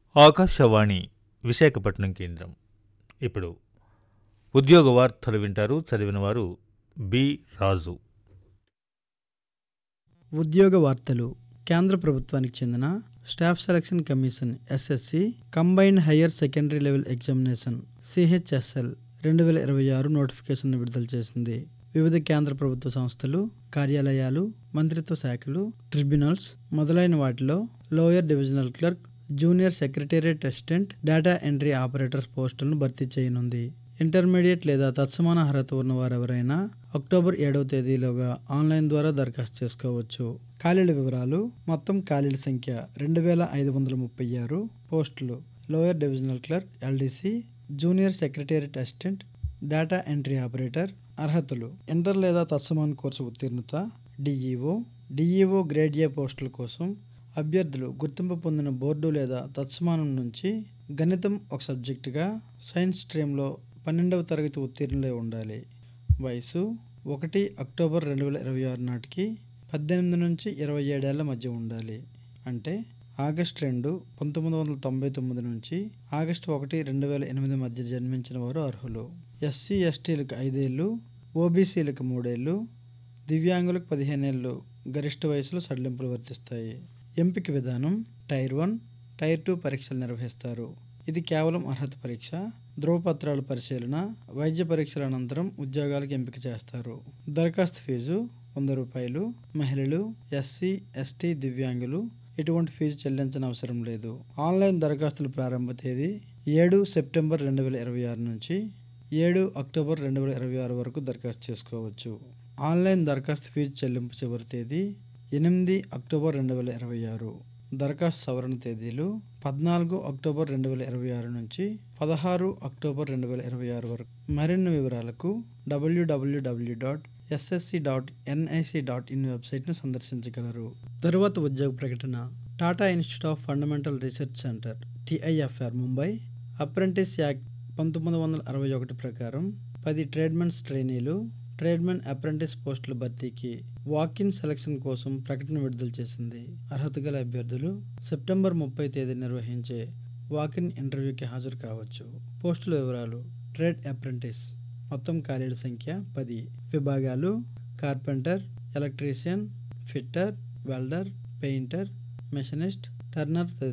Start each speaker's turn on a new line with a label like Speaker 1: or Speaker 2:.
Speaker 1: ఆకాశవాణి విశాఖపట్నం కేంద్రం ఇప్పుడు ఉద్యోగ వార్తలు వింటారు చదివిన వారు బి రాజు
Speaker 2: ఉద్యోగ వార్తలు కేంద్ర ప్రభుత్వానికి చెందిన staff selection commission S S C combined higher secondary level examination C H S L రెండు వేల ఇరవై ఆరు నోటిఫికేషన్ విడుదల చేసింది వివిధ కేంద్ర ప్రభుత్వ సంస్థలు కార్యాలయాలు మంత్రిత్వ శాఖలు ట్రిబ్యునల్స్ మొదలైన వాటిలో lower divisional clerk junior secretariat assistant data entry operators పోస్టులను భర్తీ చేయనుంది ఇంటర్మీడియట్ లేదా తత్సమాన అర్హత ఉన్న వారెవరైనా అక్టోబర్ ఏడవ తేదీలోగా ఆన్లైన్ ద్వారా దరఖాస్తు చేసుకోవచ్చు ఖాళీల వివరాలు మొత్తం ఖాళీల సంఖ్య రెండు వేల ఐదు వందల ముప్పై ఆరు పోస్టులు lower divisional clerk L D C junior secretariat assistant data entry operator అర్హతలు ఇంటర్ లేదా తత్సమాన కోర్సు ఉత్తీర్ణత డిఈఓ డిఈఓ గ్రేడ్ ఏ పోస్టుల కోసం అభ్యర్థులు గుర్తింపు పొందిన బోర్డు లేదా తత్సమానం నుంచి గణితం ఒక సబ్జెక్టుగా సైన్స్ స్ట్రీమ్లో పన్నెండవ తరగతి ఉత్తీర్ణులై ఉండాలి వయసు ఒకటి అక్టోబర్ రెండు వేల ఇరవై ఆరు నాటికి పద్దెనిమిది నుంచి ఇరవై ఏడేళ్ల మధ్య ఉండాలి అంటే ఆగస్ట్ రెండు పంతొమ్మిది వందల తొంభై తొమ్మిది నుంచి ఆగస్టు ఒకటి రెండు వేల ఎనిమిది మధ్య జన్మించిన వారు అర్హులు ఎస్సీ ఎస్టీలకు ఐదేళ్ళు ఓబీసీలకు మూడేళ్ళు దివ్యాంగులకు పదిహేనేళ్ళు గరిష్ట వయసులో సడలింపులు వర్తిస్తాయి ఎంపిక విధానం టైర్ వన్ టైర్ టూ పరీక్షలు నిర్వహిస్తారు ఇది కేవలం అర్హత పరీక్ష ధ్రువపత్రాల పరిశీలన వైద్య పరీక్షల అనంతరం ఉద్యోగాలకు ఎంపిక చేస్తారు దరఖాస్తు ఫీజు వంద రూపాయలు మహిళలు ఎస్సీ ఎస్టీ దివ్యాంగులు ఎటువంటి ఫీజు చెల్లించిన అవసరం లేదు ఆన్లైన్ దరఖాస్తుల ప్రారంభ తేదీ ఏడు సెప్టెంబర్ రెండు వేల ఇరవై ఆరు నుంచి ఏడు అక్టోబర్ రెండు వేల ఇరవై ఆరు వరకు దరఖాస్తు చేసుకోవచ్చు ఆన్లైన్ దరఖాస్తు ఫీజు చెల్లింపు చివరి తేదీ ఎనిమిది అక్టోబర్ రెండు వేల ఇరవై ఆరు దరఖాస్తు సవరణ తేదీలు పద్నాలుగు అక్టోబర్ రెండు వేల ఇరవై ఆరు నుంచి పదహారు అక్టోబర్ రెండు వేల ఇరవై ఆరు వరకు మరిన్ని వివరాలకు W W W dot S S C dot N I C dot in వెబ్సైట్ను సందర్శించగలరు తరువాత ఉద్యోగ ప్రకటన Tata institute of fundamental research centre T I F R Mumbai apprentice act పంతొమ్మిది వందల అరవై ఒకటి ప్రకారం పది ట్రేడ్మెన్స్ ట్రైనీలు ట్రేడ్మెన్ అప్రెంటిస్ పోస్టుల భర్తీకి వాకిన్ సెలక్షన్ కోసం ప్రకటన విడుదల చేసింది అర్హత గల అభ్యర్థులు సెప్టెంబర్ ముప్పై తేదీ నిర్వహించే వాకిన్ ఇంటర్వ్యూకి హాజరు కావచ్చు పోస్టుల వివరాలు ట్రేడ్ అప్రెంటిస్ మొత్తం ఖాళీల సంఖ్య పది విభాగాలు carpenter electrician fitter welder painter machinist Turner